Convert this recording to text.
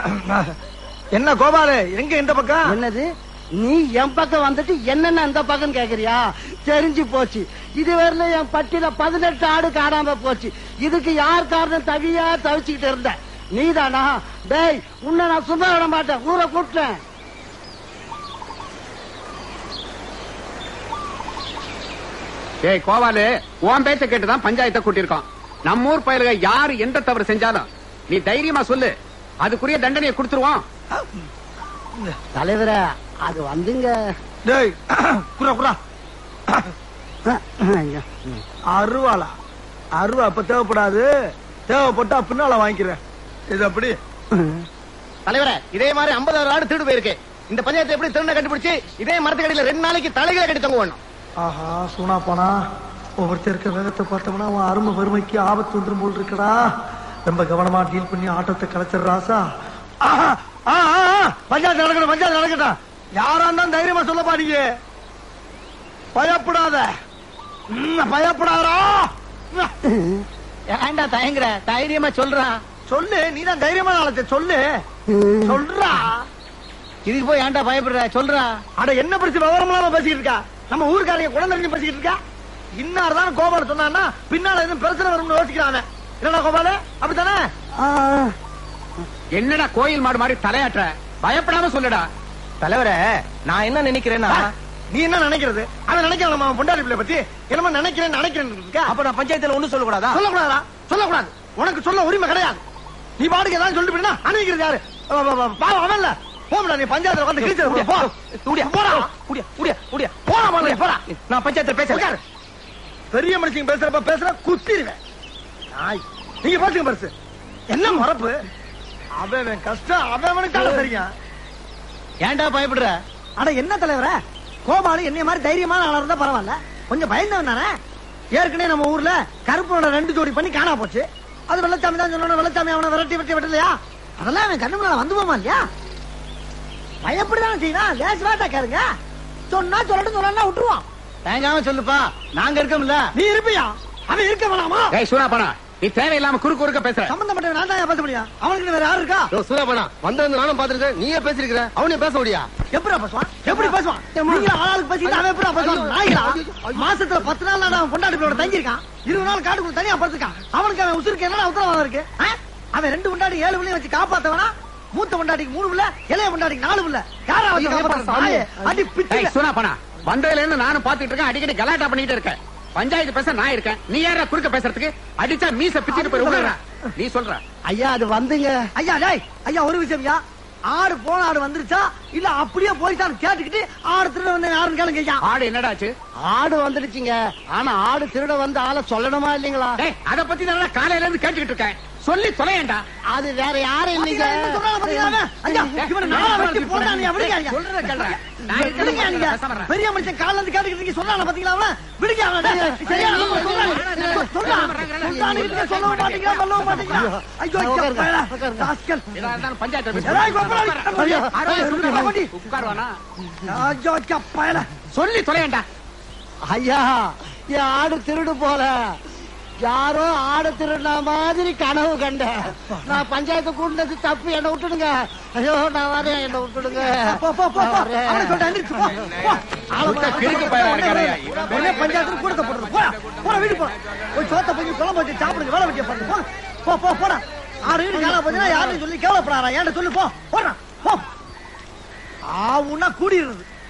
என்ன கோபாலு எங்க இந்த பக்கம் என்னது நீ என் பக்கம் வந்துட்டு என்னென்ன அந்த பக்கம் கேக்குறியா தெரிஞ்சு போச்சு இதுவரையில என் பட்டியல பதினெட்டு ஆடு காணாம போச்சு இதுக்கு யார் காரணம் தவியா தவிச்சுக்கிட்டு இருந்த நீதானா டேய் உன்னை நான் சும்மா விட மாட்டேன் ஊரை கூப்பிட்டேன் ஏய் கோவாலு உன் பேச்ச கேட்டுதான் பஞ்சாயத்தை கூட்டியிருக்கோம் நம்ம ஊர் பயலுக யாரு எந்த தவறு செஞ்சாலும் நீ தைரியமா சொல்லு அதுக்குரிய தண்டனையை கொடுத்துருவோம் தலைவரே அது வந்துங்க டேய் குரா குரா அருவாளா அருவா அப்ப தேவைப்படாது தேவைப்பட்டா பின்னால வாங்கிக்கிறேன் இது அப்படி தலைவரே இதே மாதிரி 50 ஆடு திருடு போயிருக்கு இந்த பஞ்சாயத்தை எப்படி திருண்ண கண்டுபிடிச்சு இதே மரத்துக்கடியில ரெண்டு நாளைக்கு தலைகளை கட்டி தொங்க வேணும் ஆஹா சூனா போனா ஒவ்வொருத்தர் இருக்க வேகத்தை பார்த்தோம்னா அவன் அருமை வறுமைக்கு ஆபத்து வந்துரும் போல் இருக்கடா ரொம்ப கவனமா டீல் பண்ணி ஆட்டத்தை கலைச்சிடுறாசா ஆஹா, ஆ, ஆ, ஆ, பஞ்சாயத்து நடக்கணும் பஞ்சாயத்து நடக்கட்டும் யாரா இருந்தாலும் தைரியமா சொல்ல பாருங்க பயப்படாத ம், பயப்படாதடா ஏன்டா தயங்குற தைரியமா சொல்றான் சொல்லு நீதான் தைரியமான ஆளத்தை சொல்லு சொல்றா இதுக்கு போய் ஏன்டா பயப்படுற சொல்றா அட என்ன பிரச்சனை விவரம் இல்லாம பேசிக்கிட்டு இருக்கா நம்ம ஊருக்காரங்க குழந்தைங்க பேசிக்கிட்டு இருக்கா இன்னார் தான் கோபால சொன்னான்னா பின்னால எதுவும் பிரச்சனை வரும்னு யோசிக்கிறான் அவன். என்னடா கோபால அப்படித்தானே என்னடா கோயில் மாடு மாதிரி தலையாட்டுற பயப்படாம சொல்லுடா தலைவரே நான் என்ன நினைக்கிறேன்னா நீ என்ன நினைக்கிறது அவன் நினைக்கிறான் நம்ம பொண்டாடி பிள்ளை பத்தி என்னமோ நினைக்கிறேன் நினைக்கிறேன் இருக்கா அப்ப நான் பஞ்சாயத்துல ஒண்ணு சொல்லக்கூடாதா சொல்லக்கூடாதா சொல்லக்கூடாது உனக்கு சொல்ல உரிமை கிடையாது நீ பாட்டுக்கு ஏதாவது சொல்லிட்டு போயினா அனுப்பிக்கிறது யாரு அவ- அவ- அவ- பாவம் அவன்ல போம்டா நீ பஞ்சாயத்துல வந்து கிழிச்சு போ உடியா போடா உடியா உடியா உடியா போடா முதல்ல, போடா நான் பஞ்சாயத்துல பேசல உட்காரு. பெரிய மனுஷங்க பேசுறப்ப பேசுற குத்திடுவேன் நாய். நீங்க பாத்துங்க பரிசு என்ன மறப்பு அவன் அவன் கஷ்டம் அவன் அவனுக்காக தெரியும் ஏன்டா பயப்படுற அட என்ன தலைவர கோபாலு என்னைய மாதிரி தைரியமான ஆளா இருந்தா பரவாயில்ல கொஞ்சம் பயந்தவன் தானே ஏற்கனவே நம்ம ஊர்ல கருப்பனோட ரெண்டு ஜோடி பண்ணி காணா போச்சு அது வெள்ளச்சாமி தான் சொன்ன வெள்ளச்சாமி அவனை விரட்டி விரட்டி விட்டலையா அதெல்லாம் அவன் கண்ணு முன்னால வந்து போமா இல்லையா பயப்படிதான் செய்வான் லேஸ் வாட்டா கேளுங்க சொன்னா சொல்லட்டும் சொல்லலாம் விட்டுருவான் தயங்காம சொல்லுப்பா நாங்க இருக்கோம்ல நீ இருப்பியா அவன் இருக்க வேணாமா ஏய் சூனா பணா நீ தேவையில்லாம குறுக்கு குறுக்க பேசுற சம்பந்தப்பட்ட நான் தான் பேச முடியும் அவனுக்கு வேற யாரு இருக்கா சூதாபனா வந்த நானும் பாத்துருக்கேன் நீயே பேசிருக்கிற அவனையும் பேச முடியா எப்படி பேசுவான் எப்படி பேசுவான் நீங்க ஆளுக்கு பேசிட்டு அவன் எப்படி பேசுவான் நாய்களா மாசத்துல பத்து நாள் நான் அவன் பொண்டாட்டிகளோட தங்கி இருக்கான் இருபது நாள் காட்டுக்குள்ள தனியா படுத்துக்கான் அவனுக்கு அவன் உசுருக்கு என்னடா உத்தரவாதம் இருக்கு ஆ? அவன் ரெண்டு பொண்டாட்டி ஏழு பிள்ளைய வச்சு காப்பாத்தவனா மூத்த பொண்டாட்டிக்கு மூணு பிள்ளை இளைய பொண்டாட்டிக்கு நாலு பிள்ளை யாரா வச்சு காப்பாத்த நாயே அடி பிச்சு ஏய் சூனா பணா வந்ததுல இருந்து நானும் பாத்துட்டு இருக்கேன் அடிக்கடி கலாட்டா பண்ணிட்டு இருக்கேன் பஞ்சாயத்து பேச நான் இருக்கேன் நீ யாரா குறுக்க பேசுறதுக்கு அடிச்சா மீச பிச்சுட்டு போய் விழுறா நீ சொல்ற ஐயா அது வந்துங்க ஐயா டேய் ஐயா ஒரு விஷயம் ஐயா ஆடு போன ஆடு வந்துருச்சா இல்ல அப்படியே போயிட்டான்னு கேட்டுக்கிட்டு ஆடு திருட வந்து யாருன்னு கேளுங்க ஐயா ஆடு என்னடாச்சு ஆடு வந்துடுச்சுங்க ஆனா ஆடு திருட வந்து ஆளை சொல்லணுமா இல்லீங்களா டேய் அத பத்தி தான் காலையில இருந்து கேட்டுக்கிட்டு இருக்கேன் சொல்லி தொலையேண்டா அது வேற யாரும் இல்லைங்க பாத்தீங்களா, என்ன சொல்றாங்க பாத்தீங்களா அவன்? ஐயா இவனை நாளா வெட்டி போட்டா நீ விடுங்க ஐயா சொல்றத கேளுடா. நான் விடுங்க இருக்கிறேன், நீங்க. பேசாம இருடா. பெரிய மனுஷன் கால்ல இருந்து கேட்டுக்கிட்டு நீங்க சொல்றாங்க பாத்தீங்களா அவன விடுங்க அவன டேய். சரியா நம்ம சொல்றாங்க. சொல்றாங்க. சொல்றாங்க. நீங்க சொல்லவும் மாட்டீங்களா சொல்லவும் மாட்டீங்களா ஐயோ ஐயோ பயலா. ராஸ்கல். எதா இருந்தாலும் பஞ்சாயத்துல பேசு. ஏய், கோபாலி. ஐயா, ஆரோக்கியம் சொல்லு, ஐயா, பாப்பா. உட்காருவானா ஐயோ ஐயோ பயலா. சொல்லி தொலையேண்டா ஐயா என் ஆடு திருடு போல யாரோ ஆடு திருடின மாதிரி கனவு கண்டேன் நான் பஞ்சாயத்து கூட்டினது தப்பு என்ன விட்டுடுங்க ஐயோ நான் வரேன் என்ன விட்டுடுங்க போ போ போ போ. நான் வரேன். அவனை சொல்லிட்டு எந்திரிச்சு போ. போ. ஆளை சுத்த கிறுக்கு பயலா இருக்கானேயா, இவன் உடனே பஞ்சாயத்துல கூடத்தை போடுறது. போடா. போடா, வீட்டுக்கு போடா. போய் சோத்தை போய் குழம்பு வச்சு சாப்பிடுங்க வேலை வெட்டிய பாருங்க போடா. போ போ போடா ஆறு வீடு காலா போச்சுன்னா யாரும் சொல்லி கேவலப்படாரா ஏன்டா சொல்லு போ போடா போ ஆவுன்னா கூடிடுறது